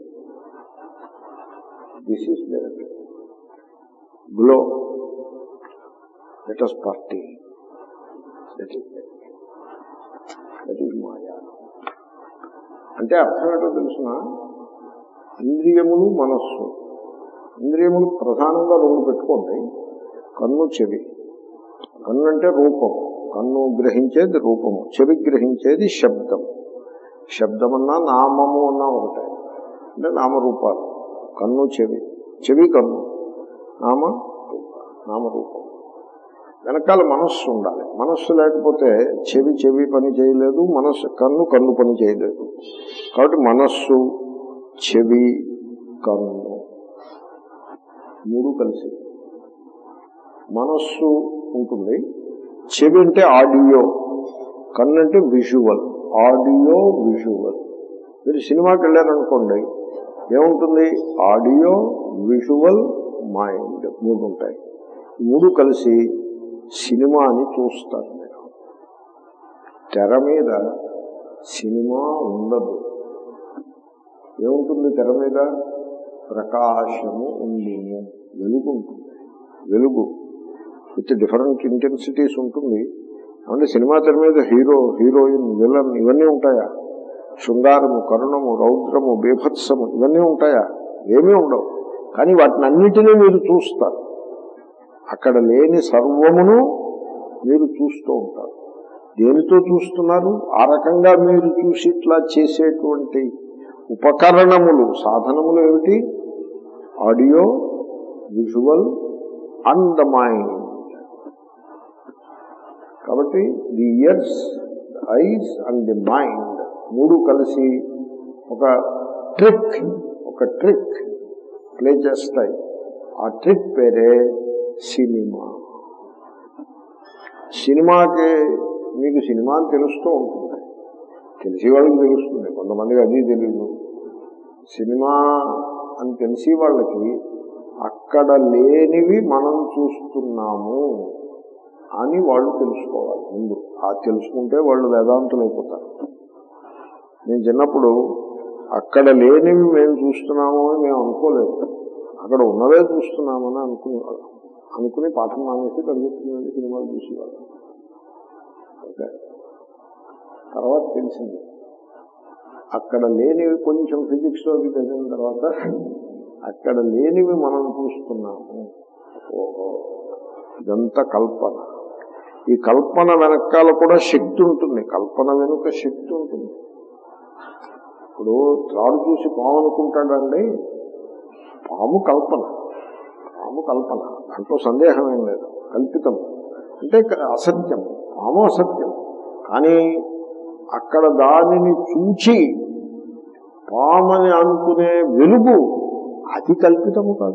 this is miracle glow let us party that is that is మాయా అంటే అర్థం ఏంటో తెలుసిన ఇంద్రియములు మనస్సు ఇంద్రియములు ప్రధానంగా రెండు పెట్టుకోండి కన్ను చెవి కన్ను అంటే రూపం కన్ను గ్రహించేది రూపము చెవి గ్రహించేది శబ్దం శబ్దమన్నా నామము అన్నా ఒకటే అంటే నామరూపాలు కన్ను చెవి చెవి కన్ను నామ రూప నామరూపం వెనకాల మనస్సు ఉండాలి మనస్సు లేకపోతే చెవి చెవి పని చేయలేదు మనస్సు కన్ను కన్ను పని చేయలేదు కాబట్టి మనస్సు చెవి కన్ను మూడు కలిసి మనస్సు ఉంటుంది చెవి అంటే ఆడియో కన్ను అంటే విజువల్ ఆడియో విజువల్ మీరు సినిమాకి వెళ్ళారనుకోండి ఏముంటుంది ఆడియో విజువల్ మైండ్ మూడు ఉంటాయి ఈ మూడు కలిసి సినిమాని చూస్తారు మీరు తెర మీద సినిమా ఉండదు ఏముంటుంది తెర మీద ప్రకాశము ఉంది వెలుగు ఉంటుంది వెలుగు విత్ డిఫరెంట్ ఇంటెన్సిటీస్ ఉంటుంది అంటే సినిమా తెర మీద హీరో హీరోయిన్ విలన్ ఇవన్నీ ఉంటాయా శృంగారము కరుణము రౌద్రము బీభత్సము ఇవన్నీ ఉంటాయా ఏమీ ఉండవు కానీ వాటిని అన్నిటినీ మీరు చూస్తారు అక్కడ లేని సర్వమును మీరు చూస్తూ ఉంటారు దేనితో చూస్తున్నారు ఆ రకంగా మీరు చూసి ఇట్లా చేసేటువంటి ఉపకరణములు సాధనములు ఏమిటి audio visual and the mind కాబట్టి the ears eyes and the mind మూడు కలిసి ఒక ట్రిక్ ఒక ట్రిక్ ప్లే చేస్తాయి ఆ ట్రిక్ పేరే సినిమా సినిమాకి మీకు సినిమా అని తెలుస్తూ ఉంటుంది తెలిసి వాళ్ళకి తెలుస్తుంది కొంతమందికి అది తెలియదు సినిమా అని తెలిసి వాళ్ళకి అక్కడ లేనివి మనం చూస్తున్నాము అని వాళ్ళు తెలుసుకోవాలి ముందు ఆ తెలుసుకుంటే వాళ్ళు వేదాంతులు అయిపోతారు నేను చిన్నప్పుడు అక్కడ లేనివి మేము చూస్తున్నాము అని మేము అనుకోలేదు అక్కడ ఉన్నవే చూస్తున్నామని అనుకునేవాళ్ళం అనుకుని పాఠం మానేసి పరిగెత్తుకుని సినిమాలు చూసేవాళ్ళం ఓకే తర్వాత తెలిసింది అక్కడ లేనివి కొంచెం ఫిజిక్స్ అవి చదివిన తర్వాత అక్కడ లేనివి మనం చూస్తున్నాము ఓహో ఇదంతా కల్పన ఈ కల్పన వెనకాల కూడా శక్తి ఉంటుంది కల్పన వెనుక శక్తి ఉంటుంది ఇప్పుడు త్రాడు చూసి పాము అనుకుంటాడండి పాము కల్పన పాము కల్పన దాంట్లో సందేహం ఏం లేదు కల్పితం అంటే క- అసత్యం పాము అసత్యం కానీ అక్కడ దానిని చూచి పామని అనుకునే వెలుగు అది కల్పితము కాదు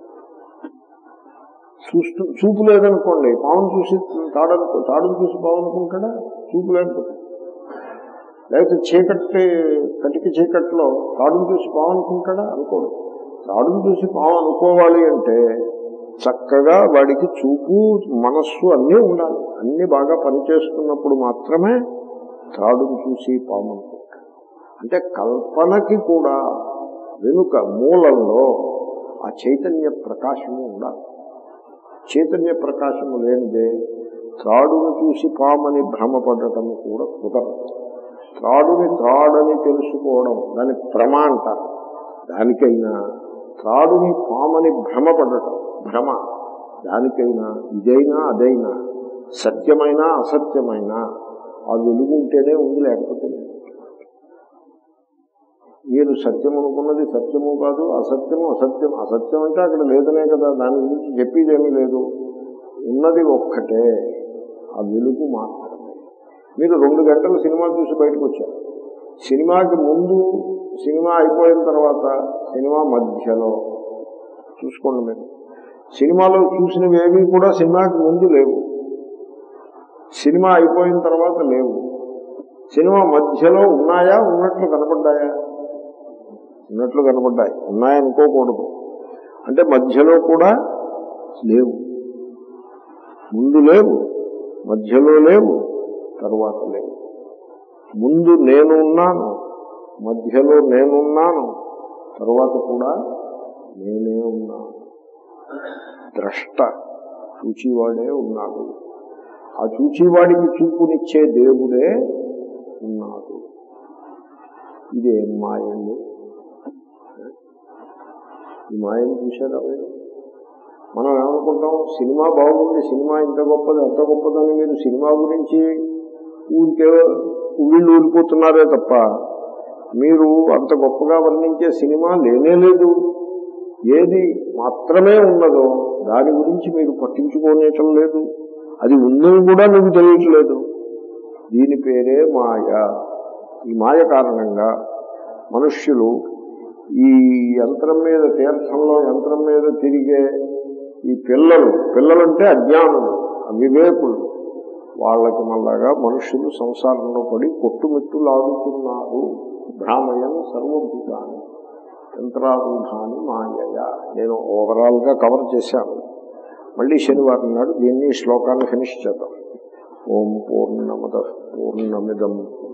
చూస్తూ చూపు లేదనుకోండి పావును చూసి తాడను తాడును చూసి పావు అనుకుంటాడా చూపు లేకపోతే లేకపోతే చీకటి కటిక చీకట్లో తాడును చూసి పావు అనుకుంటాడా అనుకోడు తాడును చూసి పావు అనుకోవాలి అంటే చక్కగా వాడికి చూపు మనస్సు అన్నీ ఉండాలి అన్ని బాగా పనిచేస్తున్నప్పుడు మాత్రమే తాడును చూసి పాము అనుకుంటాడు అంటే కల్పనకి కూడా వెనుక మూలంలో ఆ చైతన్య ప్రకాశము ఉండాలి చైతన్య ప్రకాశము లేనిదే త్రాడును చూసి పామని భ్రమపడటము కూడా కుదరదు త్రాడుని త్రాడని తెలుసుకోవడం దాని భ్రమ అంటారు దానికైనా త్రాడుని పామని భ్రమపడటం భ్రమ దానికైనా ఇదైనా అదైనా సత్యమైనా అసత్యమైనా ఆ వెలుగు ఉంటేనే ఉంది లేకపోతే లేదు మీరు సత్యం అనుకున్నది సత్యము కాదు అసత్యము అసత్యం అసత్యం అంటే అక్కడ లేదనే కదా దాని గురించి చెప్పేదేమీ లేదు ఉన్నది ఒక్కటే ఆ వెలుగు మాత్రమే మీరు రెండు గంటలు సినిమా చూసి బయటకు వచ్చారు సినిమాకి ముందు సినిమా అయిపోయిన తర్వాత సినిమా మధ్యలో చూసుకోండి మీరు సినిమాలో చూసినవి ఏవి కూడా సినిమాకి ముందు లేవు సినిమా అయిపోయిన తర్వాత లేవు సినిమా మధ్యలో ఉన్నాయా ఉన్నట్లు కనపడ్డాయా ఉన్నట్లు కనపడ్డాయి ఉన్నాయనుకోకూడదు అంటే మధ్యలో కూడా లేవు ముందు లేవు మధ్యలో లేవు తరువాత లేవు ముందు నేను ఉన్నాను మధ్యలో నేనున్నాను తరువాత కూడా నేనే ఉన్నాను ద్రష్ట చూచివాడే ఉన్నాడు ఆ చూచివాడికి చూపునిచ్చే దేవుడే ఉన్నాడు ఇదేం మాయండి ఈ మాయను చూశారా మీరు మనం ఏమనుకుంటాం సినిమా బాగుంది సినిమా ఇంత గొప్పది అంత గొప్పదని మీరు సినిమా గురించి ఊరికే ఊళ్ళు ఊరిపోతున్నారే తప్ప మీరు అంత గొప్పగా వర్ణించే సినిమా లేనే లేదు ఏది మాత్రమే ఉన్నదో దాని గురించి మీరు పట్టించుకోనేటం లేదు అది ఉందని కూడా మీకు తెలియట్లేదు దీని పేరే మాయ ఈ మాయ కారణంగా మనుష్యులు ఈ యంత్రం మీద తీర్థంలో యంత్రం మీద తిరిగే ఈ పిల్లలు పిల్లలంటే అజ్ఞానులు అవివేకులు వాళ్ళకి మళ్ళాగా మనుషులు సంసారంలో పడి కొట్టుమిట్టులాడుతున్నారు భ్రామయం సర్వభూతాన్ని యంత్రారూఢాన్ని మాయయ నేను ఓవరాల్ గా కవర్ చేశాను మళ్ళీ శనివారం నాడు దీన్ని ఈ శ్లోకాన్ని ఫినిష్ చేద్దాం ఓం పూర్ణమద పూర్ణమిదం